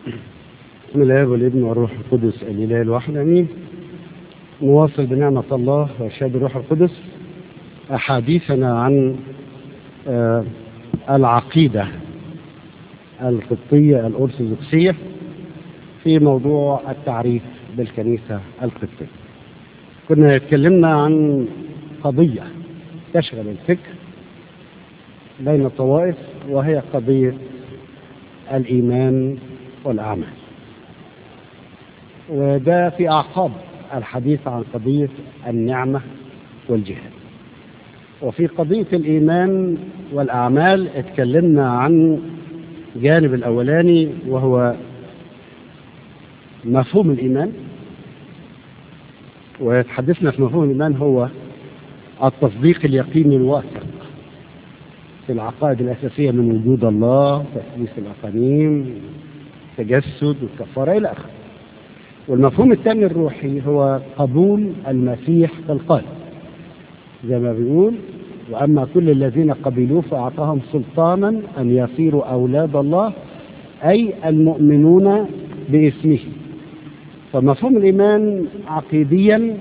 بسم الله والابن والروح القدس الاله الواحد امين نواصل بنعمة الله وإرشاد الروح القدس أحاديثنا عن آه العقيدة القبطية الأرثوذكسية في موضوع التعريف بالكنيسة القبطية كنا اتكلمنا عن قضية تشغل الفكر بين الطوائف وهي قضية الإيمان والأعمال وده في أعقاب الحديث عن قضية النعمة والجهاد وفي قضية الإيمان والأعمال اتكلمنا عن جانب الأولاني وهو مفهوم الإيمان وتحدثنا في مفهوم الإيمان هو التصديق اليقيني الواثق في العقائد الأساسية من وجود الله تثليث الأقانيم تجسد والكفارة إلى آخره والمفهوم الثاني الروحي هو قبول المسيح في القلب زي ما بيقول وأما كل الذين قبلوه فأعطاهم سلطانا أن يصيروا أولاد الله أي المؤمنون باسمه فمفهوم الإيمان عقيديا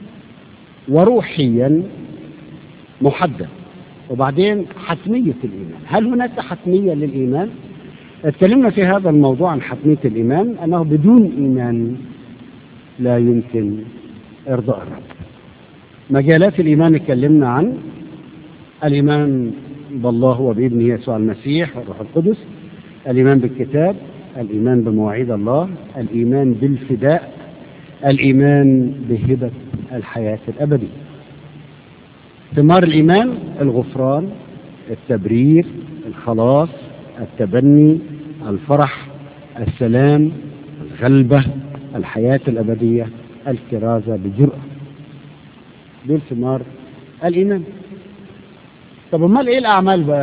وروحيا محدد وبعدين حتمية الإيمان هل هناك حتمية للإيمان؟ اتكلمنا في هذا الموضوع عن حتمية الإيمان أنه بدون إيمان لا يمكن إرضاء الرب مجالات الإيمان اتكلمنا عن الإيمان بالله وبابنه يسوع المسيح والروح القدس الإيمان بالكتاب الإيمان بمواعيد الله الإيمان بالفداء الإيمان بهبة الحياة الأبدية ثمار الإيمان الغفران التبرير الخلاص التبني الفرح السلام الغلبة الحياة الأبدية الكرازة بجرأة دول ثمار الإيمان طب امال ايه الأعمال بقى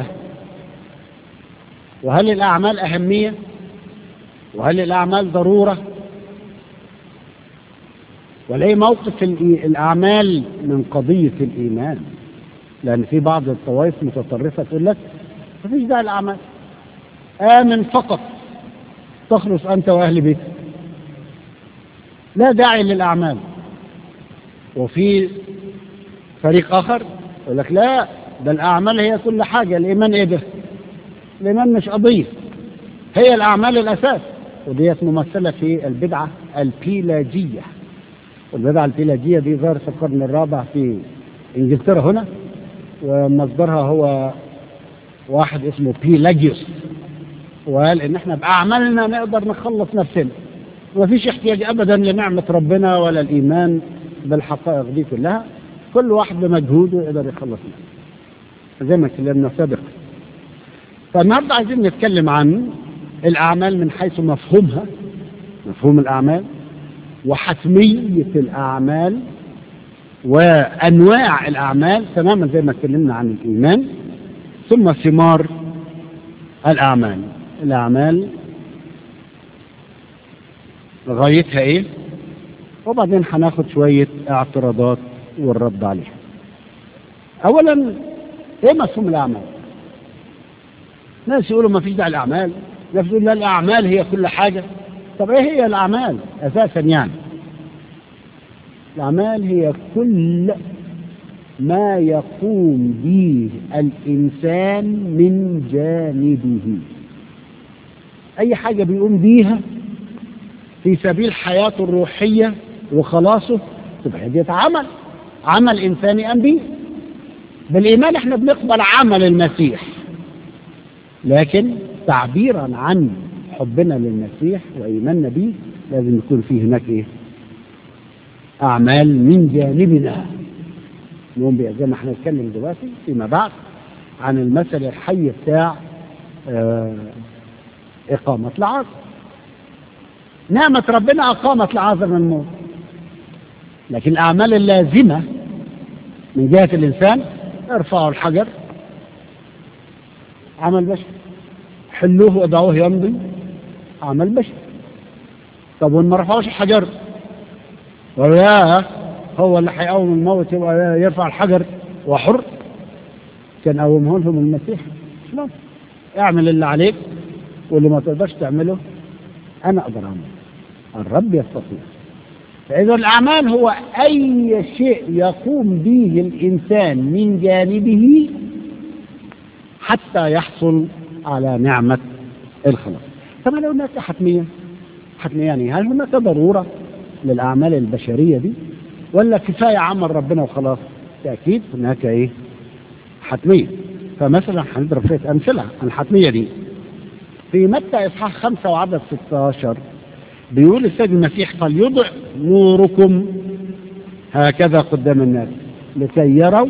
وهل الأعمال أهمية وهل الأعمال ضرورة ولا ايه موقف الأعمال من قضية الإيمان لأن في بعض الطوائف متطرفة تقول لك مفيش داعي الأعمال آمن فقط تخلص أنت وأهل بيتك لا داعي للأعمال وفي فريق آخر يقول لك لا ده الأعمال هي كل حاجة الإيمان إيه ده؟ الإيمان مش قضية هي الأعمال الأساس وديت ممثلة في البدعة البيلاجية والبدعة البيلاجية دي ظهرت في القرن الرابع في إنجلترا هنا ومصدرها هو واحد اسمه بيلاجيوس وقال ان احنا باعمالنا نقدر نخلص نفسنا ومفيش احتياج ابدا لنعمه ربنا ولا الايمان بالحقائق دي كلها كل واحد بمجهوده يقدر يخلص نفسه زي ما اتكلمنا سابقا فالنهارده عايزين نتكلم عن الاعمال من حيث مفهومها مفهوم الاعمال وحتميه الاعمال وانواع الاعمال تماما زي ما اتكلمنا عن الايمان ثم ثمار الاعمال الأعمال غايتها إيه وبعدين هناخد شوية اعتراضات والرد عليها أولا إيه مفهوم الأعمال ناس يقولوا ما فيش داعي الأعمال ناس يقولوا لا الأعمال هي كل حاجة طب إيه هي الأعمال أساسا يعني الأعمال هي كل ما يقوم به الإنسان من جانبه أي حاجة بيقوم بيها في سبيل حياته الروحية وخلاصه تبقى دي عمل عمل إنساني قام بيه بالإيمان احنا بنقبل عمل المسيح لكن تعبيرا عن حبنا للمسيح وإيماننا به لازم يكون فيه هناك إيه أعمال من جانبنا نقوم بها زي ما احنا نتكلم دلوقتي فيما بعد عن المثل الحي بتاع اه إقامة العازر نعمة ربنا أقامت العازر من الموت لكن الأعمال اللازمة من جهة الإنسان ارفعوا الحجر عمل بشر حلوه ودعوه يمضي عمل بشر طب وإن ما رفعوش الحجر وياه هو اللي هيقوم الموت يبقى يرفع الحجر وحر كان قومه لهم المسيح خلاص اعمل اللي عليك واللي ما تقدرش تعمله أنا أقدر أعمل الرب يستطيع فإذا الأعمال هو أي شيء يقوم به الإنسان من جانبه حتى يحصل على نعمة الخلاص طبعا لو هناك حتمية حتمية يعني هل هناك ضرورة للأعمال البشرية دي ولا كفاية عمل ربنا وخلاص تأكيد هناك إيه حتمية فمثلا هنضرب فيها أمثلة عن الحتمية دي في متى إصحاح خمسة وعدد 16 بيقول السيد المسيح فليضع نوركم هكذا قدام الناس لكي يروا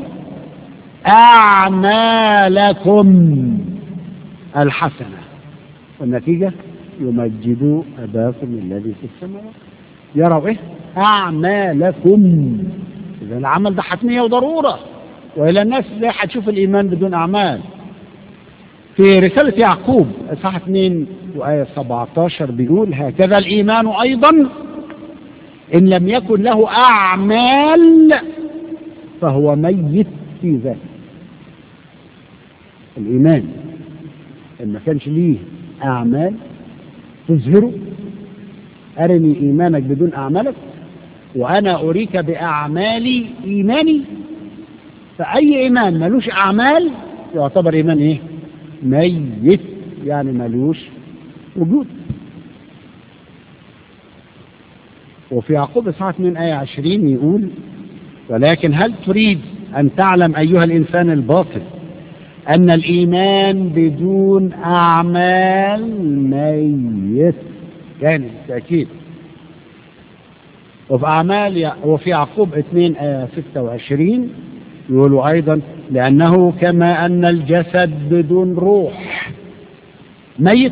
أعمالكم الحسنة والنتيجة يمجدوا أباكم الذي في السماوات يروا إيه أعمالكم إذا العمل ده حتمية وضرورة وإلى الناس لا هتشوف الإيمان بدون أعمال في رسالة يعقوب إصحاح 2 وآية 17 بيقول هكذا الإيمان أيضا إن لم يكن له أعمال فهو ميت في ذاته الإيمان إن ما كانش ليه أعمال تظهره أرني إيمانك بدون أعمالك وأنا أريك بأعمالي إيماني فأي إيمان ملوش أعمال يعتبر إيمان إيه؟ ميت يعني ملوش وجود وفي يعقوب إصحاح 2 آية 20 يقول ولكن هل تريد أن تعلم أيها الإنسان الباطل أن الإيمان بدون أعمال ميت يعني بالتأكيد وفي أعمال وفي يعقوب 2 آية 26 يقولوا أيضا لأنه كما أن الجسد بدون روح ميت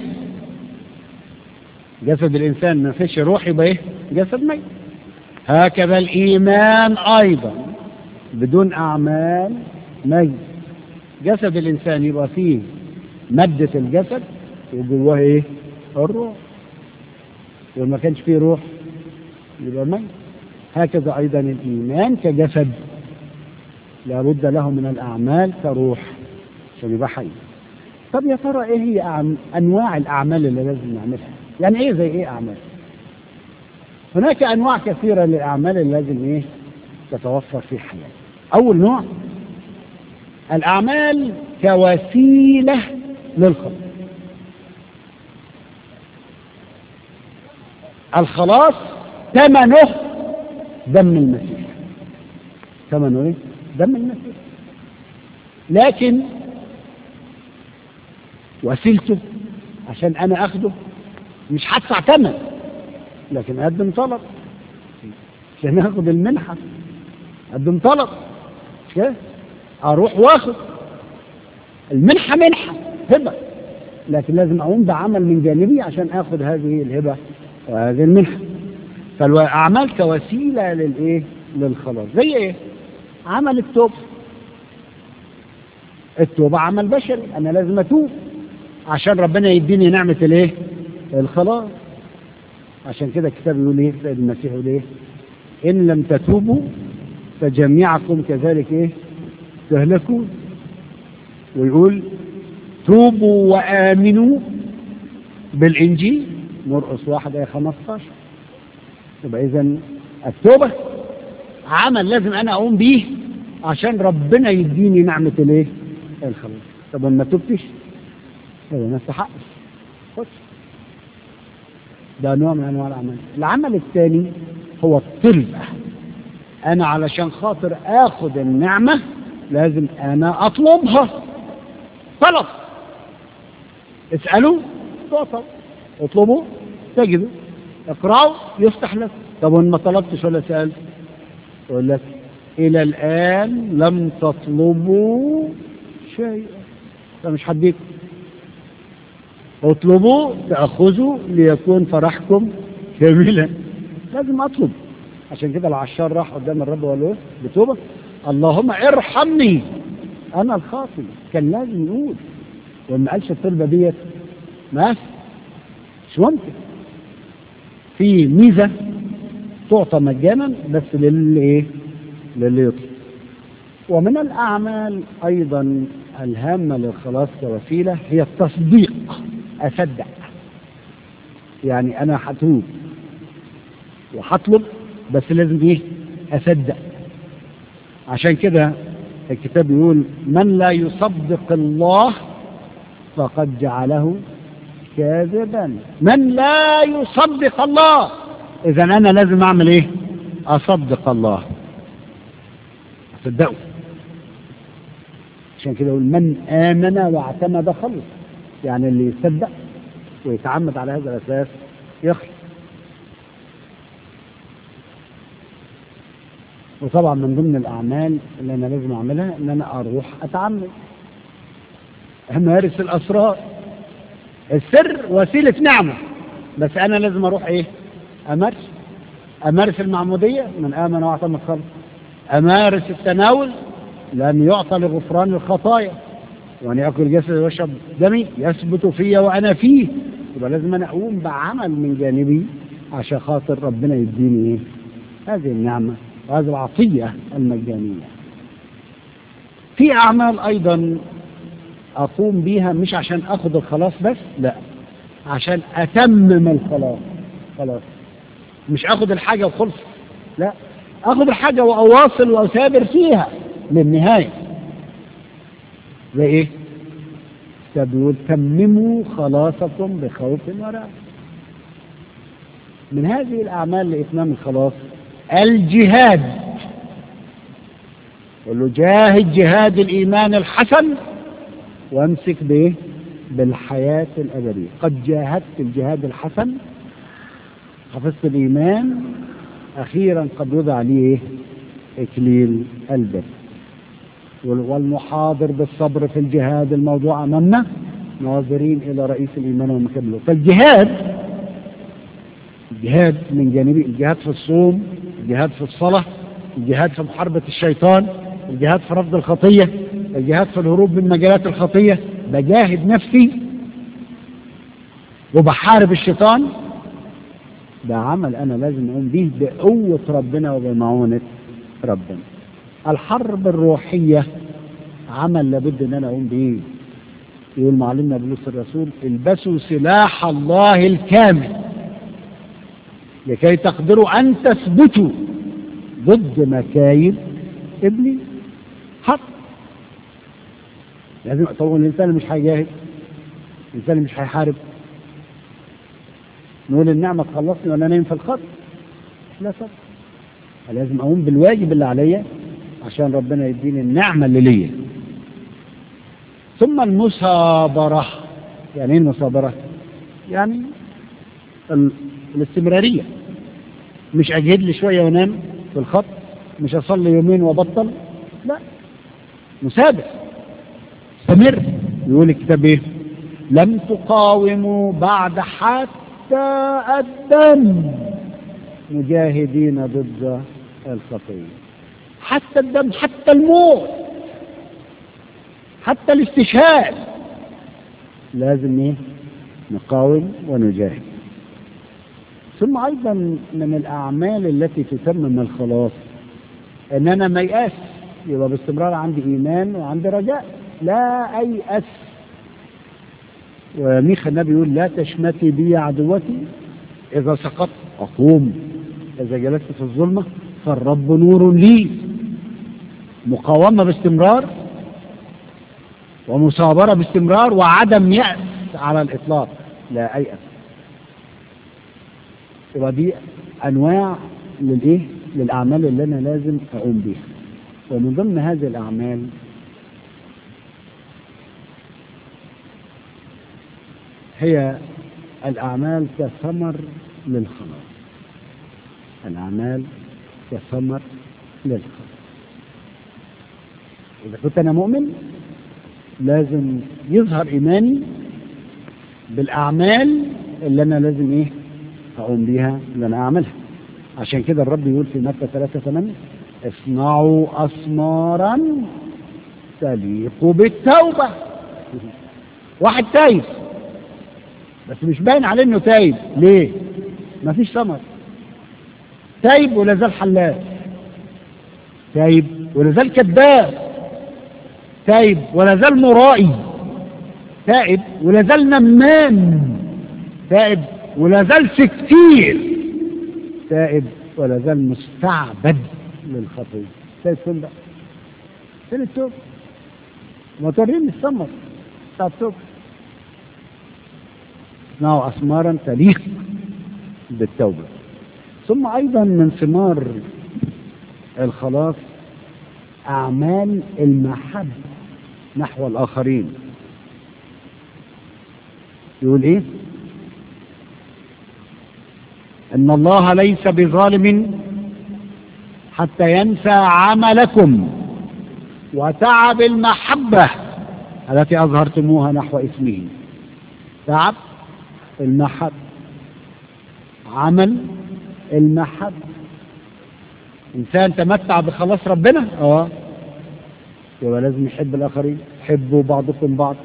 جسد الإنسان ما فيش روح يبقى إيه؟ جسد ميت هكذا الإيمان أيضا بدون أعمال ميت جسد الإنسان يبقى فيه مادة الجسد وجواه إيه؟ الروح وما كانش فيه روح يبقى ميت هكذا أيضا الإيمان كجسد لابد له من الأعمال كروح عشان يبقى حي طب يا ترى إيه هي أعم- أنواع الأعمال اللي لازم نعملها يعني إيه زي إيه أعمال هناك أنواع كثيرة للأعمال اللي لازم إيه تتوفر في الحياة أول نوع الأعمال كوسيلة للخلاص الخلاص ثمنه دم المسيح ثمنه ايه؟ دم المسيح لكن وسيلته عشان انا اخده مش هدفع ثمن لكن اقدم طلب عشان اخد المنحه اقدم طلب مش كده؟ اروح واخد المنحه منحه هبه لكن لازم اقوم بعمل من جانبي عشان اخد هذه الهبه وهذه المنحه فالاعمال كوسيله للايه؟ للخلاص زي ايه؟ عمل التوبه التوبه عمل بشري انا لازم اتوب عشان ربنا يديني نعمه الايه؟ الخلاص عشان كده الكتاب يقول ايه؟ سيد المسيح يقول ايه؟ ان لم تتوبوا فجميعكم كذلك ايه؟ تهلكون ويقول توبوا وآمنوا بالإنجيل مرقس واحد آية 15 يبقى إذا التوبة عمل لازم أنا أقوم بيه عشان ربنا يديني نعمة الإيه؟ الخلاص طب وما تبتش يبقى ما استحقش خش ده نوع من أنواع الأعمال العمل الثاني هو الطلبة أنا علشان خاطر آخد النعمة لازم أنا أطلبها طلب اسألوا تعطوا اطلبوا تجدوا اقرأوا يفتح لك طب وإن ما طلبتش ولا سألت يقول لك إلى الآن لم تطلبوا شيئا فمش هديكم اطلبوا تأخذوا ليكون فرحكم كاملا لازم أطلب عشان كده العشار راح قدام الرب وقال له إيه؟ بتوبة اللهم ارحمني انا الخاطئ كان لازم يقول وما قالش الطلبة ديت ما مش ممكن في ميزة تعطى مجانا بس للي ايه للي يطلب ومن الأعمال أيضا الهامة للخلاص كوسيلة هي التصديق أصدق يعني أنا هتوب وهطلب بس لازم إيه أصدق عشان كده الكتاب يقول من لا يصدق الله فقد جعله كاذبا من لا يصدق الله إذا أنا لازم أعمل إيه أصدق الله أصدقه عشان كده يقول من آمن واعتمد خلص يعني اللي يصدق ويتعمد على هذا الأساس يخلص وطبعا من ضمن الأعمال اللي أنا لازم أعملها إن أنا أروح أتعمد أمارس الأسرار السر وسيلة نعمة بس أنا لازم أروح إيه أمارس أمارس المعمودية من آمن واعتمد خلص أمارس التناول لأن يعطى لغفران الخطايا وأن يأكل جسد ويشرب دمي يثبت في وأنا فيه يبقى لازم أنا أقوم بعمل من جانبي عشان خاطر ربنا يديني إيه هذه النعمة وهذه العطية المجانية في أعمال أيضا أقوم بيها مش عشان أخذ الخلاص بس لا عشان أتمم الخلاص خلاص مش أخذ الحاجة وخلص لا أخذ الحاجة وأواصل وأثابر فيها للنهاية زي إيه؟ بيقول تمموا خلاصكم بخوف ورعب من هذه الأعمال لإتمام الخلاص الجهاد قل له جاهد جهاد الإيمان الحسن وامسك به بالحياة الأبدية قد جاهدت الجهاد الحسن حفظت الإيمان أخيرا قد وضع لي إكليل البر والمحاضر بالصبر في الجهاد الموضوع أمامنا ناظرين إلى رئيس الإيمان ومكمله فالجهاد الجهاد من جانبي الجهاد في الصوم الجهاد في الصلاة الجهاد في محاربة الشيطان الجهاد في رفض الخطية الجهاد في الهروب من مجالات الخطية بجاهد نفسي وبحارب الشيطان ده عمل أنا لازم أقوم به بقوة ربنا وبمعونة ربنا الحرب الروحية عمل لابد أن أنا أقوم به يقول معلمنا بولس الرسول البسوا سلاح الله الكامل لكي تقدروا أن تثبتوا ضد مكايد إبليس حق لازم طبعا الإنسان مش هيجاهد الإنسان مش هيحارب نقول النعمة تخلصني وأنا نايم في الخط لا طبعا لازم أقوم بالواجب اللي عليا عشان ربنا يديني النعمة اللي ليا ثم المثابرة يعني ايه المثابرة؟ يعني ال... الاستمرارية مش أجهد لي شوية وانام في الخط مش أصلي يومين وأبطل لا مثابر استمر يقول الكتاب ايه لم تقاوموا بعد حتى الدم مجاهدين ضد الخطية حتى الدم حتى الموت حتى الاستشهاد لازم ايه نقاوم ونجاهد ثم ايضا من الاعمال التي تتمم الخلاص ان انا ما يأس يبقى باستمرار عندي ايمان وعندي رجاء لا ايأس وميخا النبي يقول لا تشمتي بي عدوتي اذا سقطت اقوم اذا جلست في الظلمه فالرب نور لي مقاومه باستمرار ومصابره باستمرار وعدم يأس على الاطلاق لا ايأس يبقى دي انواع للايه للاعمال اللي انا لازم اقوم بيها ومن ضمن هذه الاعمال هي الاعمال كثمر للخلاص الاعمال كثمر للخلاص اذا كنت انا مؤمن لازم يظهر ايماني بالاعمال اللي انا لازم ايه اقوم بيها اللي انا اعملها عشان كده الرب يقول في متى 3 8 اصنعوا اسمارا تليق بالتوبه واحد تايب بس مش باين عليه انه تايب ليه مفيش ثمر تايب ولا زال حلاق تايب ولا زال كذاب تايب ولا زال مرائي تائب ولا زال نمام تائب ولا زال في كتير تائب ولا زال مستعبد للخطيه تائب فين بقى؟ فين التوب؟ ما توريني الثمر بتاع التوب اصنعوا أثمارا تليق بالتوبة ثم أيضا من ثمار الخلاص أعمال المحبة نحو الآخرين يقول إيه إن الله ليس بظالم حتى ينسى عملكم وتعب المحبة التي أظهرتموها نحو اسمه تعب المحبة عمل المحبة إنسان تمتع بخلاص ربنا اه يبقى لازم يحب الآخرين حبوا بعضكم بعض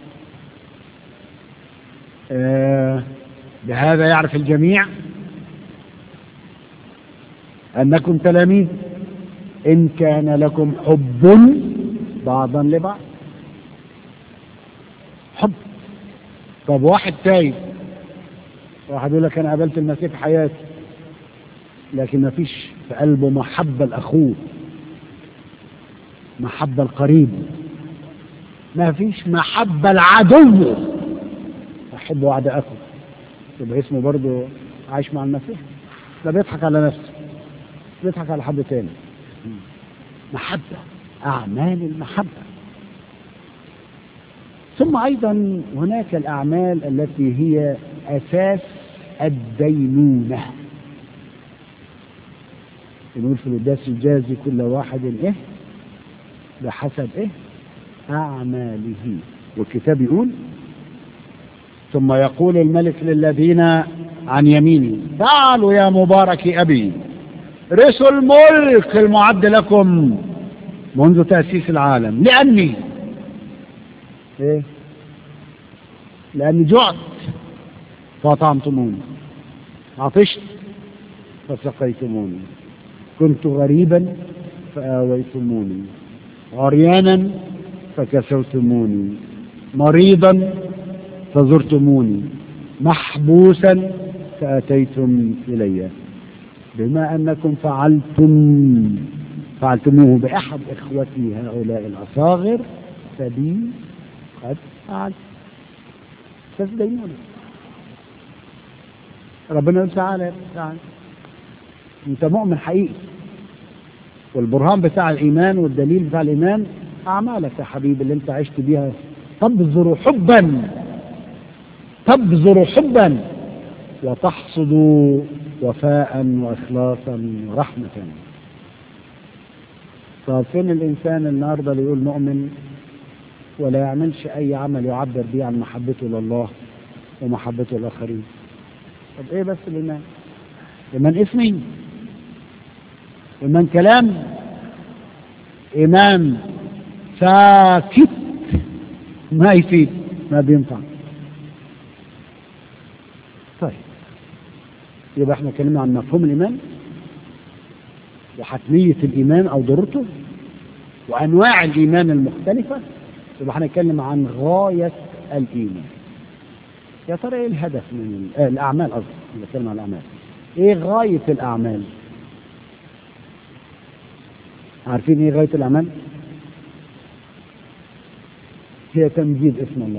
آه بهذا يعرف الجميع أنكم تلاميذ إن كان لكم حب بعضا لبعض حب طب واحد تايب واحد يقول لك أنا قابلت المسيح في حياتي لكن ما فيش في قلبه محبة لأخوه محبة القريب ما فيش محبة العدو أحبوا أعداءكم يبقى اسمه برضه عايش مع المسيح ده بيضحك على نفسه بيضحك على حد تاني محبة أعمال المحبة ثم أيضا هناك الأعمال التي هي أساس الدينونة نقول في القداس الجازي كل واحد إيه بحسب إيه أعماله والكتاب يقول ثم يقول الملك للذين عن يمينه تعالوا يا مبارك أبي رثوا الملك المعد لكم منذ تأسيس العالم لأني إيه؟ لأني جعت فأطعمتموني عطشت فسقيتموني كنت غريبا فآويتموني عريانا فكسوتموني مريضا فزرتموني محبوسا فأتيتم إلي بما أنكم فعلتم فعلتموه بأحد إخوتي هؤلاء الأصاغر فبي قد فعلت تسدينون ربنا يقول تعالى تعالى انت مؤمن حقيقي والبرهان بتاع الايمان والدليل بتاع الايمان اعمالك يا حبيبي اللي انت عشت بيها تبذر حبا تبذر حبا وتحصد وفاء واخلاصا ورحمه طب فين الانسان النهارده اللي يقول مؤمن ولا يعملش اي عمل يعبر بيه عن محبته لله ومحبته للاخرين طب ايه بس الايمان ايمان اسمي ايمان كلام ايمان ساكت ما يفيد ما بينفع طيب يبقى احنا اتكلمنا عن مفهوم الايمان وحتمية الايمان او ضرورته وانواع الايمان المختلفة يبقى هنتكلم عن غاية الايمان يا ترى ايه الهدف من ال- آه الاعمال قصدي بتكلم عن الاعمال ايه غاية الاعمال عارفين ايه غاية الاعمال هي تمجيد اسم الله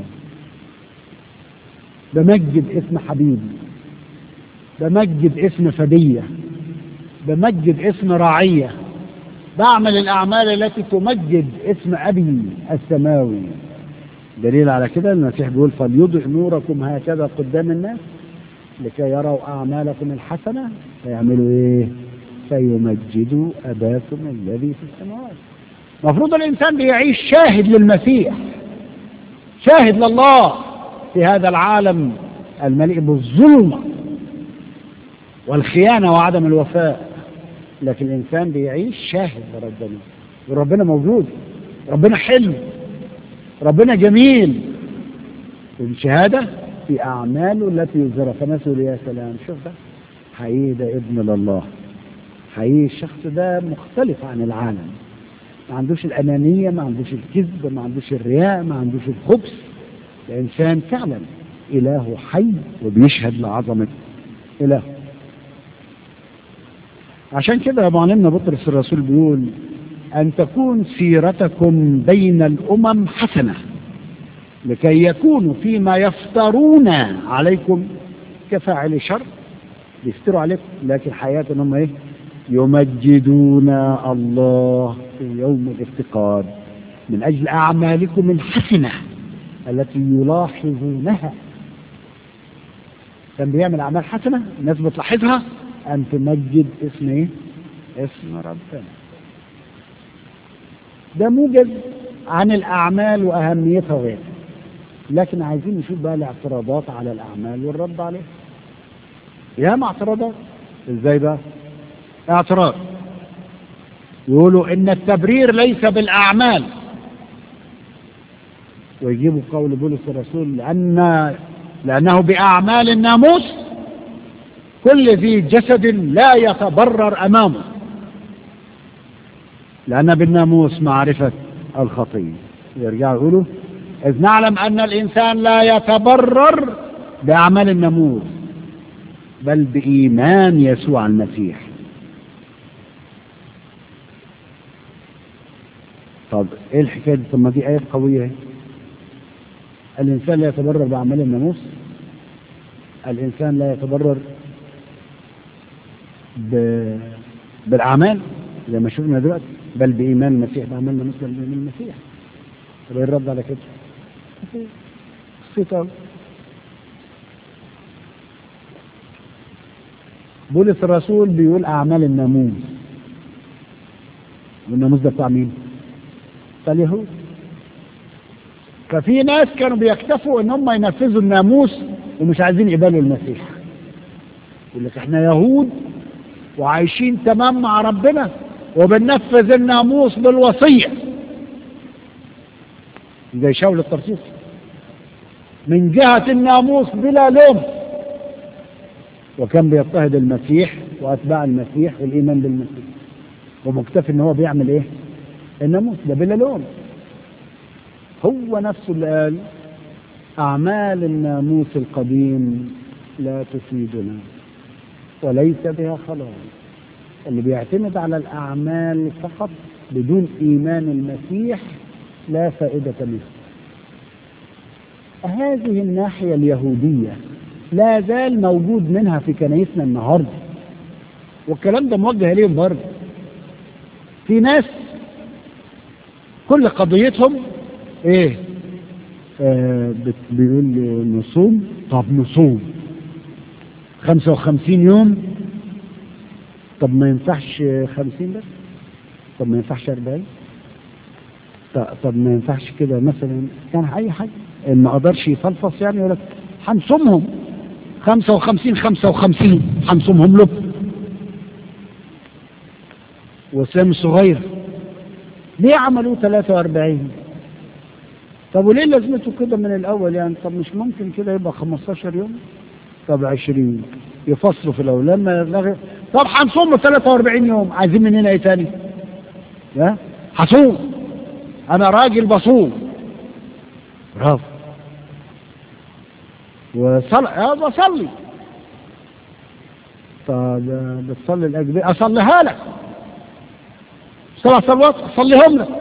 بمجد اسم حبيبي بمجد اسم فدية بمجد اسم راعية بعمل الأعمال التي تمجد اسم أبي السماوي دليل على كده المسيح بيقول فليضع نوركم هكذا قدام الناس لكي يروا أعمالكم الحسنة فيعملوا إيه؟ فيمجدوا أباكم الذي في السماوات المفروض الإنسان بيعيش شاهد للمسيح شاهد لله في هذا العالم المليء بالظلمة والخيانة وعدم الوفاء لكن الإنسان بيعيش شاهد لربنا وربنا موجود ربنا حلو ربنا جميل الشهادة في أعماله التي يظهرها فنسوا يا سلام شوف ده حقيقي ده ابن لله حقيقي الشخص ده مختلف عن العالم ما عندوش الأنانية ما عندوش الكذب ما عندوش الرياء ما عندوش الخبث الإنسان فعلا إله حي وبيشهد لعظمة إله عشان كده معلمنا بطرس الرسول بيقول أن تكون سيرتكم بين الأمم حسنة لكي يكونوا فيما يفترون عليكم كفاعل شر يفتروا عليكم لكن حياتهم هم ايه يمجدون الله في يوم الافتقاد من أجل أعمالكم الحسنة التي يلاحظونها كان بيعمل أعمال حسنة الناس بتلاحظها أن تمجد اسم إيه؟ اسم ربنا ده موجز عن الأعمال وأهميتها وغيرها لكن عايزين نشوف بقى الاعتراضات على الأعمال والرد عليها ياما اعتراضات ازاي بقى اعتراض يقولوا ان التبرير ليس بالاعمال ويجيبوا قول بولس الرسول لان لانه باعمال الناموس كل ذي جسد لا يتبرر امامه لان بالناموس معرفه الخطيه يرجعوا يقولوا اذ نعلم ان الانسان لا يتبرر باعمال الناموس بل بإيمان يسوع المسيح طب ايه الحكاية دي طب ما دي آية قوية اهي. الإنسان لا يتبرر بأعمال الناموس الإنسان لا يتبرر ب... بالأعمال زي ما شفنا دلوقتي بل بإيمان المسيح بأعمال الناموس بل بإيمان المسيح طب ايه الرد على كده؟ بسيطة بولس الرسول بيقول أعمال الناموس والناموس ده بتاع مين؟ بتاع اليهود ففي ناس كانوا بيكتفوا ان هم ينفذوا الناموس ومش عايزين يقبلوا المسيح يقول لك احنا يهود وعايشين تمام مع ربنا وبننفذ الناموس بالوصية زي شاول الترسيس من جهة الناموس بلا لوم وكان بيضطهد المسيح واتباع المسيح والايمان بالمسيح ومكتفي ان هو بيعمل ايه الناموس ده بلا لوم هو نفسه اللي قال اعمال الناموس القديم لا تفيدنا وليس بها خلاص اللي بيعتمد على الاعمال فقط بدون ايمان المسيح لا فائده له هذه الناحيه اليهوديه لا زال موجود منها في كنايسنا النهارده والكلام ده موجه ليهم برضه في ناس كل قضيتهم ايه آه بيقول نصوم طب نصوم 55 يوم طب ما ينفعش 50 بس طب ما ينفعش 40 طب ما ينفعش كده مثلا يعني اي حاجه ما قدرش يفلفص يعني يقول لك هنصومهم 55 55 هنصومهم له وسام صغير ليه عملوا 43 طب وليه لازمته كده من الاول يعني طب مش ممكن كده يبقى 15 يوم طب 20 يفصلوا في الاول لما يلغي طب هنصوم 43 يوم عايزين مننا ايه تاني؟ ها؟ هصوم انا راجل بصوم برافو وصل اه بصلي طب بتصلي الاجبيه اصليها لك سبع صلوات اصليهم لك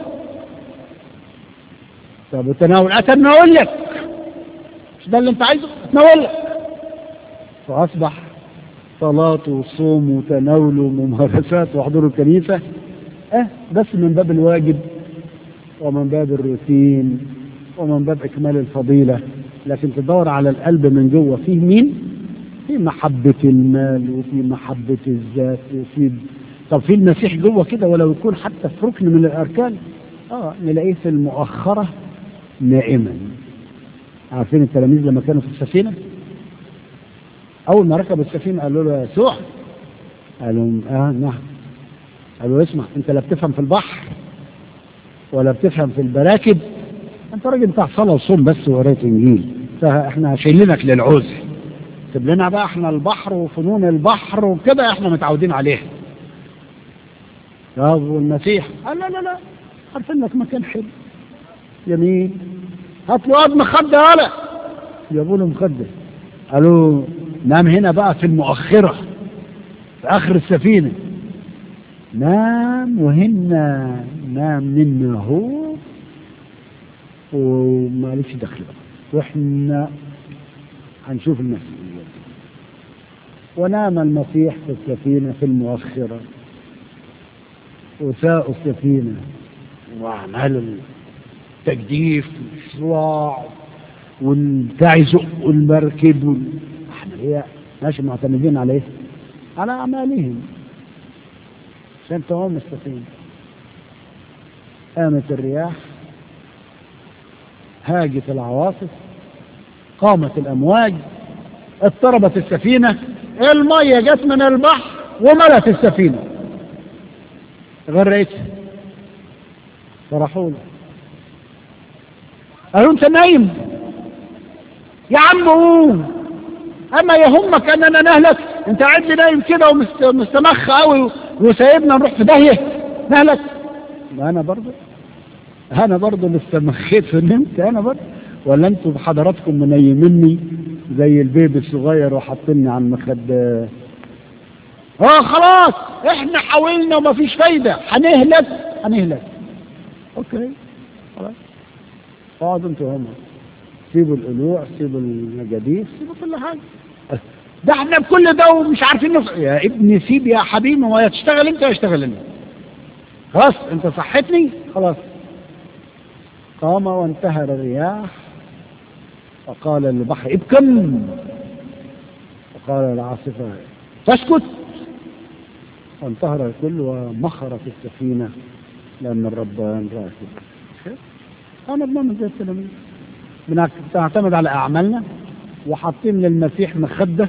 طب وتناول اتناول لك مش ده اللي انت عايزه اتناول لك فاصبح صلاة وصوم وتناول وممارسات وحضور الكنيسة اه بس من باب الواجب ومن باب الروتين ومن باب إكمال الفضيلة لكن تدور على القلب من جوه فيه مين؟ في محبة المال وفي محبة الذات وفي طب في المسيح جوه كده ولو يكون حتى في ركن من الأركان اه نلاقيه في المؤخرة نائما عارفين التلاميذ لما كانوا في السفينة أول ما ركبوا السفينة قالوا له يا يسوع قالوا اه نعم قالوا اسمع انت لا بتفهم في البحر ولا بتفهم في المراكب انت راجل بتاع صلاه وصوم بس وقرايه انجيل فاحنا شايلينك للعوز سيب لنا بقى احنا البحر وفنون البحر وكده احنا متعودين عليها يا ابو المسيح قال لا لا لا عارفين لك مكان حلو جميل هات له قد مخده هلا جابوا له مخدة قالوا نام هنا بقى في المؤخرة في آخر السفينة نام وهنا نام منا هو وماليش دخل بقى واحنا هنشوف الناس ونام المسيح في السفينة في المؤخرة وساقوا السفينة وعملوا التجديف والشراع والبتاع يزقوا المركب وال... احنا هي ماشي معتمدين على ايه؟ على اعمالهم عشان تقوم السفينة قامت الرياح هاجت العواصف قامت الامواج اضطربت السفينة المية جت من البحر وملت السفينة غرقتها فرحوا له قالوا انت نايم يا عم قوم اما يهمك اننا نهلك انت قاعد لي نايم كده ومستمخ قوي وسايبنا نروح في داهيه نهلك ما انا برضه انا برضه اللي استمخيت ونمت انا برضه ولا انتوا بحضراتكم منيميني زي البيبي الصغير وحاطيني على المخدة اه خلاص احنا حاولنا ومفيش فايدة هنهلك هنهلك اوكي خلاص اقعدوا انتوا هما سيبوا القلوع سيبوا المجاديف سيبوا كل حاجة ده احنا بكل ده ومش عارفين نص... يا ابني سيب يا حبيبي ما يا تشتغل انت يا اشتغل انت خلاص انت صحتني خلاص قام وانتهر الرياح وقال للبحر ابكم وقال للعاصفة تسكت وانتهر الكل ومخرت السفينة لأن الرب راكب أنا بنعمل زي التلاميذ بنعتمد على أعمالنا وحاطين للمسيح مخدة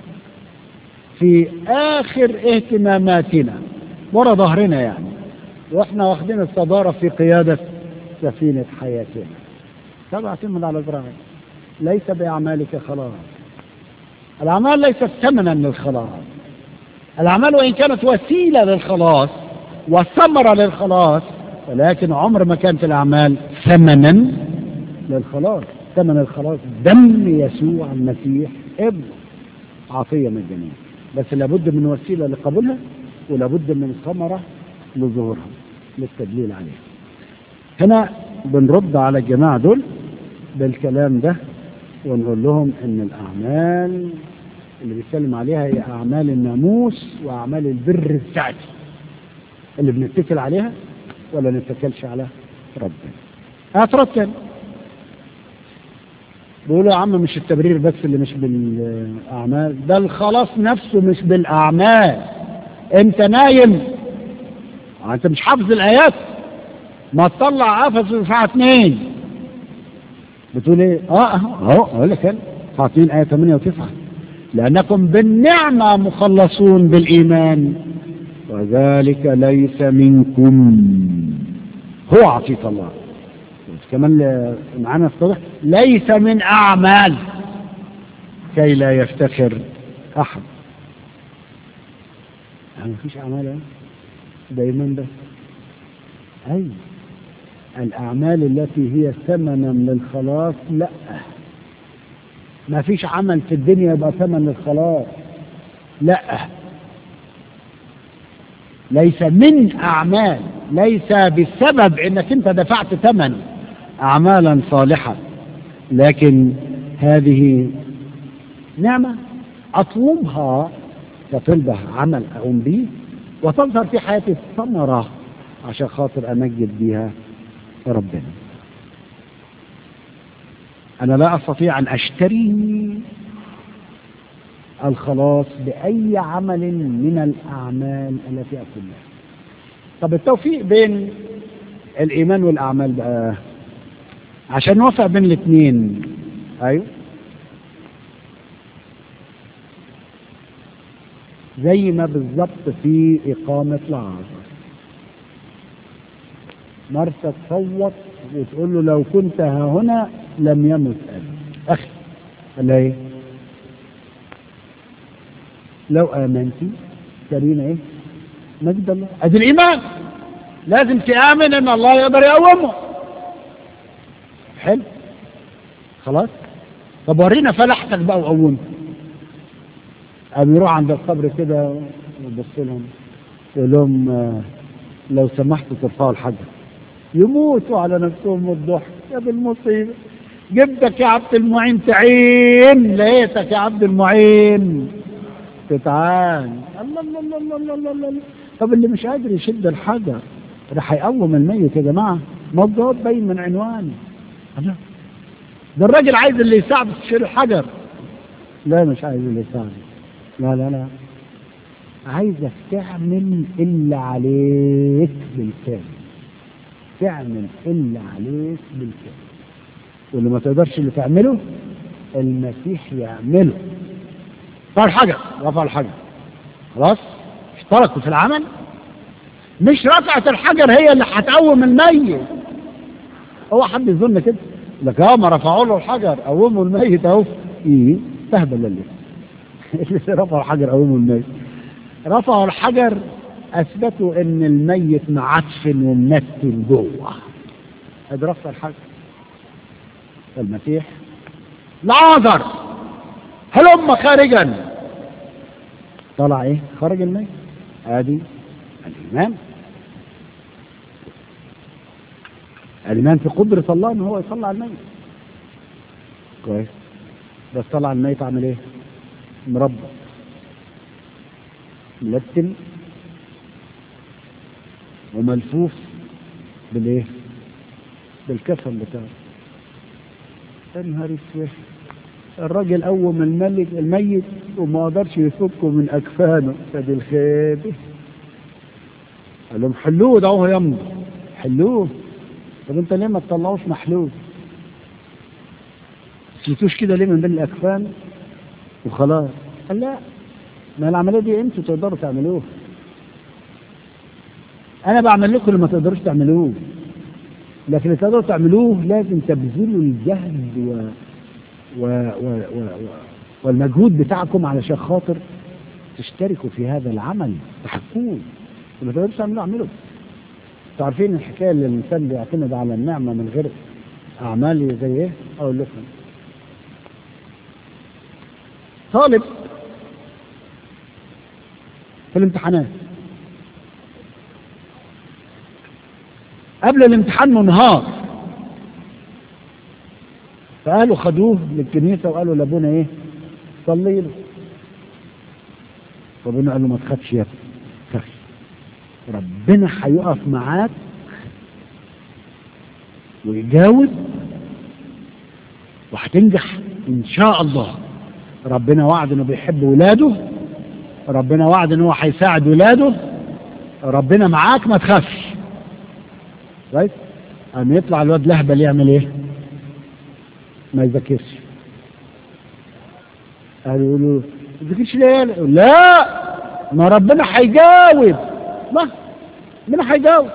في آخر اهتماماتنا ورا ظهرنا يعني واحنا واخدين الصدارة في قيادة سفينة حياتنا فبعتمد على ذراعي ليس بأعمالك خلاص الأعمال ليست ثمنا للخلاص الأعمال وإن كانت وسيلة للخلاص وثمرة للخلاص ولكن عمر ما كانت الأعمال ثمنا للخلاص ثمن الخلاص دم يسوع المسيح ابن عطية مجانية بس لابد من وسيلة لقبولها ولابد من ثمرة لظهورها للتدليل عليها هنا بنرد على الجماعة دول بالكلام ده ونقول لهم ان الاعمال اللي بيتكلم عليها هي اعمال الناموس واعمال البر الذاتي اللي بنتكل عليها ولا نتكلش على ربنا هترتب بيقولوا يا عم مش التبرير بس اللي مش بالاعمال ده الخلاص نفسه مش بالاعمال انت نايم انت مش حافظ الايات ما تطلع افسس الساعه 2 بتقول ايه اه اهو اقول لك انا حاطين ايه 8 و9 لانكم بالنعمه مخلصون بالايمان وذلك ليس منكم هو عطيه الله كمان معانا الصبح ليس من اعمال كي لا يفتخر احد يعني مفيش اعمال دايما بس اي الأعمال التي هي ثمنا للخلاص لا ما فيش عمل في الدنيا يبقى ثمن للخلاص لا ليس من أعمال ليس بسبب انك انت دفعت ثمن أعمالا صالحة لكن هذه نعمة أطلبها كطلبة عمل أقوم به وتظهر في حياتي الثمرة عشان خاطر أمجد بها ربنا أنا لا أستطيع أن أشتري الخلاص بأي عمل من الأعمال التي أقومها طب التوفيق بين الإيمان والأعمال بقى عشان نوفق بين الاثنين أيوه زي ما بالظبط في إقامة العصر مرسى تصوت وتقول له لو كنت ها هنا لم يمت أبي أخي قال لها إيه؟ لو آمنتي ترينا إيه؟ مجد الله أدي الإيمان لازم تآمن إن الله يقدر يقومه حلو خلاص طب ورينا فلحتك بقى وقومه قام يروح عند القبر كده ويبص لهم يقول لهم آه، لو سمحتوا ترفعوا الحجر يموتوا على نفسهم من الضحك يا بالمصيبة جبتك يا عبد المعين تعين لقيتك يا عبد المعين تتعان الله الله الله الله الله الله, الله. طب اللي مش قادر يشد الحجر راح هيقوم الميت يا جماعة ما الجواب باين من عنوانه الله. ده الراجل عايز اللي يساعده تشيل الحجر لا مش عايز اللي يساعده لا لا لا عايزك تعمل اللي عليك بالكامل تعمل اللي عليك بالكامل واللي ما تقدرش اللي تعمله المسيح يعمله رفع الحجر رفع الحجر خلاص اشتركوا في العمل مش رفعت الحجر هي اللي هتقوم الميت هو حد يظن كده لك اه ما رفعوا له الحجر قوموا الميت اهو ايه تهبل اللي اللي رفعوا الحجر قوموا الميت رفعوا الحجر اثبتوا ان الميت معفن ومنتن جوه ادي رفع الحجر المسيح لعازر هلم خارجا طلع ايه خرج الميت ادي الايمان الايمان في قدرة الله ان هو يطلع الميت كويس بس طلع الميت عمل ايه مربى ملتم وملفوف بالايه بالكفن بتاعه يا نهار اسود الراجل قوم الملك الميت وما قدرش يفكه من اكفانه فدي الخيبه قال لهم حلوه ده هو يمضي حلوه طب انت ليه ما تطلعوش محلول سلتوش كده ليه من بين الاكفان وخلاص قال لا ما العمليه دي انتوا تقدروا تعملوها انا بعمل لكم اللي ما تقدروش تعملوه لكن اللي تقدروا تعملوه لازم تبذلوا الجهد و... و... و... و... و... والمجهود بتاعكم علشان خاطر تشتركوا في هذا العمل تحقوه اللي تقدروا تعملوه اعملوا انتوا عارفين الحكايه اللي الانسان بيعتمد على النعمه من غير اعمال زي ايه؟ اقول لكم طالب في الامتحانات قبل الامتحان منهار فقالوا خدوه للكنيسة وقالوا لابونا ايه صلي له ربنا قال له ما تخافش يا ابني تخافش ربنا هيقف معاك ويجاوب وهتنجح ان شاء الله ربنا وعد انه بيحب ولاده ربنا وعد ان هو هيساعد ولاده ربنا معاك ما تخافش كويس قام يطلع الواد لهبل يعمل ايه ما يذاكرش قالوا يقولوا ما تذاكرش ليه لا ما ربنا هيجاوب ما ربنا هيجاوب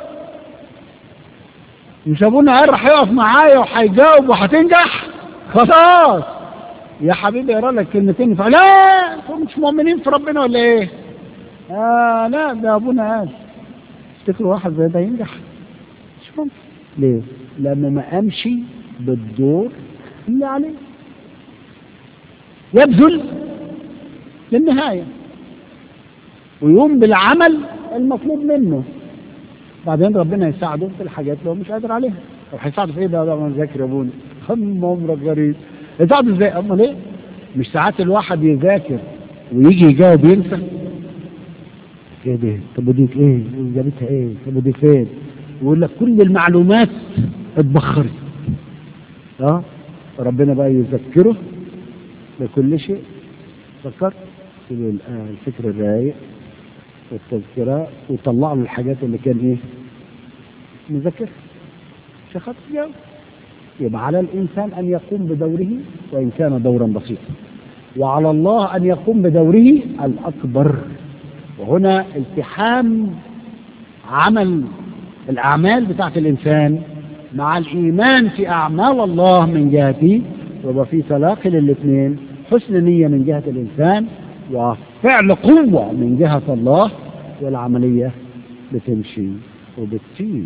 مش ابونا قال راح يقف معايا وهيجاوب وهتنجح خلاص يا حبيبي اقرا لك كلمتين فلا انتوا مش مؤمنين في ربنا ولا ايه؟ آه لا ده ابونا قال تفتكروا واحد زي ده ينجح؟ مش ممكن ليه؟ لأنه ما قامش بالدور اللي عليه يبذل للنهاية ويقوم بالعمل المطلوب منه بعدين ربنا يساعده في الحاجات اللي هو مش قادر عليها طب هيساعده في ايه ده ده ذاكر يا ابونا هم عمرك غريب يساعده ازاي امال ايه مش ساعات الواحد يذاكر ويجي يجاوب ينسى ايه ده طب ودي ايه جابتها ايه طب ودي فين ويقول لك كل المعلومات اتبخرت اه ربنا بقى يذكره بكل شيء فكرت في الفكر الرايق والتذكرة وطلع له الحاجات اللي كان ايه مذاكرها عشان خاطر يجاوب يبقى على الانسان ان يقوم بدوره وان كان دورا بسيطا وعلى الله ان يقوم بدوره الاكبر وهنا التحام عمل الأعمال بتاعت الإنسان مع الإيمان في أعمال الله من جهته ويبقى في تلاقي للاثنين حسن نية من جهة الإنسان وفعل قوة من جهة الله والعملية بتمشي وبتسير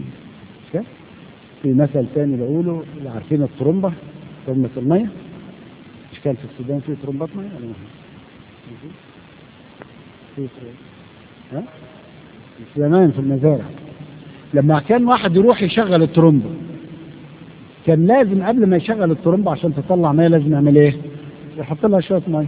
في مثل تاني بقوله اللي عارفين الطرمبة طرمبة المية كان في السودان في ترمبات ميه ولا ما في؟ في ترمبات. ها؟ زمان في المزارع لما كان واحد يروح يشغل الترمبة كان لازم قبل ما يشغل الترمبة عشان تطلع ميه لازم يعمل ايه؟ يحط لها شوية ميه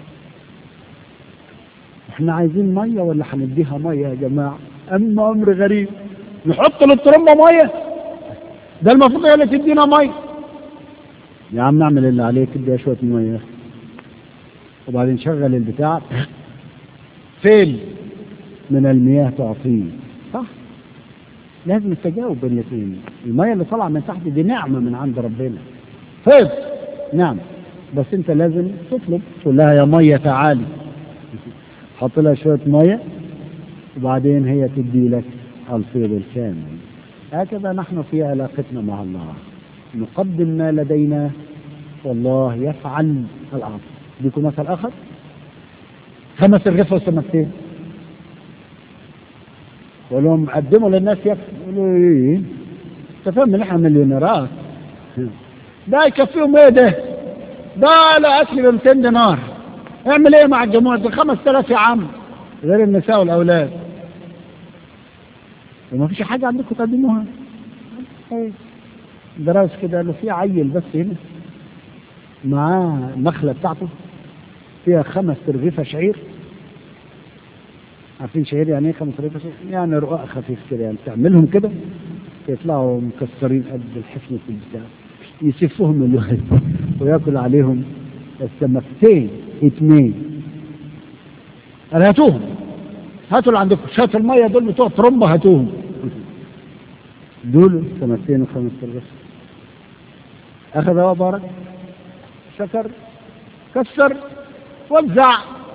احنا عايزين ميه ولا هنديها ميه يا جماعة؟ اما امر غريب نحط للترمبة ميه ده المفروض هي اللي تدينا ميه يا عم اعمل اللي عليك اديها شوية ميه وبعدين شغل البتاع فين من المياه تعطيه صح لازم التجاوب بين الاثنين الميه اللي طالعه من تحت دي نعمه من عند ربنا فيض نعم بس انت لازم تطلب تقول لها يا ميه تعالي حط لها شويه ميه وبعدين هي تدي لك الفيض الكامل هكذا نحن في علاقتنا مع الله نقدم ما لدينا والله يفعل الأعظم ديكم مثل آخر خمس رغيف وسمكتين يقول لهم قدموا للناس يكفي يقولوا ايه انت فاهم ان احنا مليونيرات ده يكفيهم ايه ده ده لا اكل ب 200 دينار اعمل ايه مع الجمهور ده 5000 يا عم غير النساء والاولاد وما فيش حاجه عندكم تقدموها ايه درس كده قال له في عيل بس هنا معاه النخله بتاعته فيها خمس ترغيفه شعير عارفين شعير يعني ايه خمس رغيفه شعير؟ يعني رقاق خفيف كده يعني تعملهم كده يطلعوا مكسرين قد الحفنة البتاع يسفهم الواحد وياكل عليهم السمكتين اثنين قال هاتوهم هاتوا اللي عندكم شات الميه دول بتوع ترمبه هاتوهم دول سمكتين وخمس رغيف اخذ وبارك شكر كسر وزع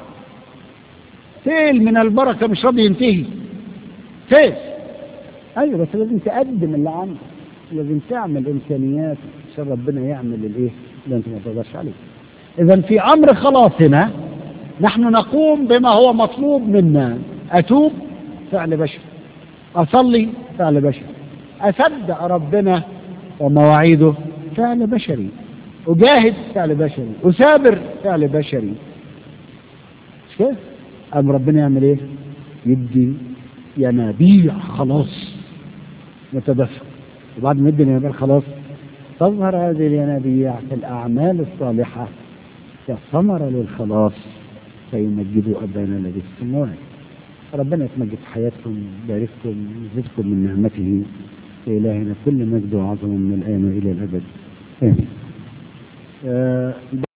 سيل من البركة مش راضي ينتهي سيل ايوه بس لازم تقدم اللي عندك لازم تعمل امكانيات عشان ربنا يعمل الايه اللي انت ما تقدرش عليه اذا في امر خلاصنا نحن نقوم بما هو مطلوب منا اتوب فعل بشر اصلي فعل بشر اصدق ربنا ومواعيده فعل بشري اجاهد فعل بشري اثابر فعل بشري مش كده قام ربنا يعمل ايه يدي ينابيع خلاص متدفق وبعد ما يدي ينابيع خلاص تظهر هذه الينابيع في الأعمال الصالحة كثمرة للخلاص فيمجدوا أبانا الذي في السماوات ربنا يتمجد في حياتكم يبارككم ويزدكم من نعمته لإلهنا كل مجد وعظمة من الآن وإلى الأبد آمين آه